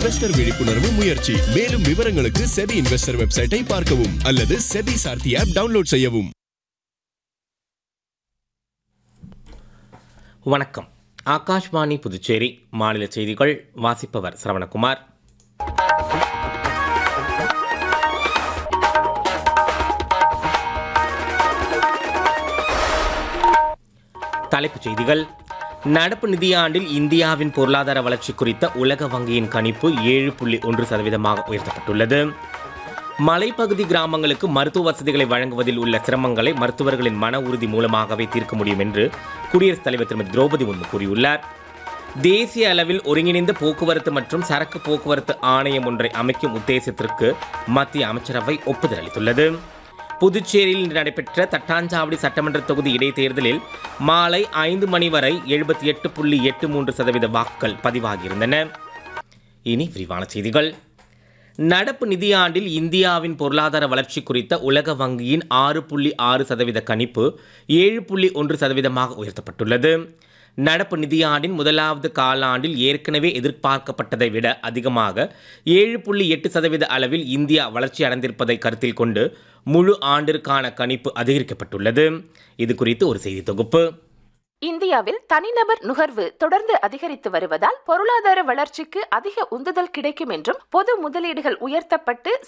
investor விழிப்புணர்வு முயற்சி மேலும் விவரங்களுக்கு செபி இன்வெஸ்டர் வெப்சைட்டை பார்க்கவும் அல்லது செபி சார்த்தி ஆப் டவுன்லோட் செய்யவும் வணக்கம் ஆகாஷ்வாணி புதுச்சேரி மாநில செய்திகள் வாசிப்பவர் சரவணகுமார் தலைப்புச் செய்திகள் நடப்பு நிதியாண்டில் இந்தியாவின் பொருளாதார வளர்ச்சி குறித்த உலக வங்கியின் கணிப்பு ஏழு புள்ளி ஒன்று சதவீதமாக உயர்த்தப்பட்டுள்ளது மலைப்பகுதி கிராமங்களுக்கு மருத்துவ வசதிகளை வழங்குவதில் உள்ள சிரமங்களை மருத்துவர்களின் மன உறுதி மூலமாகவே தீர்க்க முடியும் என்று குடியரசுத் தலைவர் திருமதி திரௌபதி முர்மு கூறியுள்ளார் தேசிய அளவில் ஒருங்கிணைந்த போக்குவரத்து மற்றும் சரக்கு போக்குவரத்து ஆணையம் ஒன்றை அமைக்கும் உத்தேசத்திற்கு மத்திய அமைச்சரவை ஒப்புதல் அளித்துள்ளது புதுச்சேரியில் இன்று நடைபெற்ற தட்டாஞ்சாவடி சட்டமன்ற தொகுதி இடைத்தேர்தலில் மாலை ஐந்து மணி வரை எழுபத்தி எட்டு புள்ளி எட்டு மூன்று சதவீத வாக்குகள் பதிவாகியிருந்தன இனி விரிவான செய்திகள் நடப்பு நிதியாண்டில் இந்தியாவின் பொருளாதார வளர்ச்சி குறித்த உலக வங்கியின் ஆறு புள்ளி ஆறு சதவீத கணிப்பு ஏழு புள்ளி ஒன்று சதவீதமாக உயர்த்தப்பட்டுள்ளது நடப்பு நிதியாண்டின் முதலாவது காலாண்டில் ஏற்கனவே எதிர்பார்க்கப்பட்டதை விட அதிகமாக ஏழு புள்ளி எட்டு சதவீத அளவில் இந்தியா வளர்ச்சி அடைந்திருப்பதை கருத்தில் கொண்டு முழு ஆண்டிற்கான கணிப்பு அதிகரிக்கப்பட்டுள்ளது இது குறித்து ஒரு செய்தி தொகுப்பு இந்தியாவில் தனிநபர் நுகர்வு தொடர்ந்து அதிகரித்து வருவதால் பொருளாதார வளர்ச்சிக்கு அதிக உந்துதல் கிடைக்கும் என்றும் பொது முதலீடுகள் உயர்த்தப்பட்டு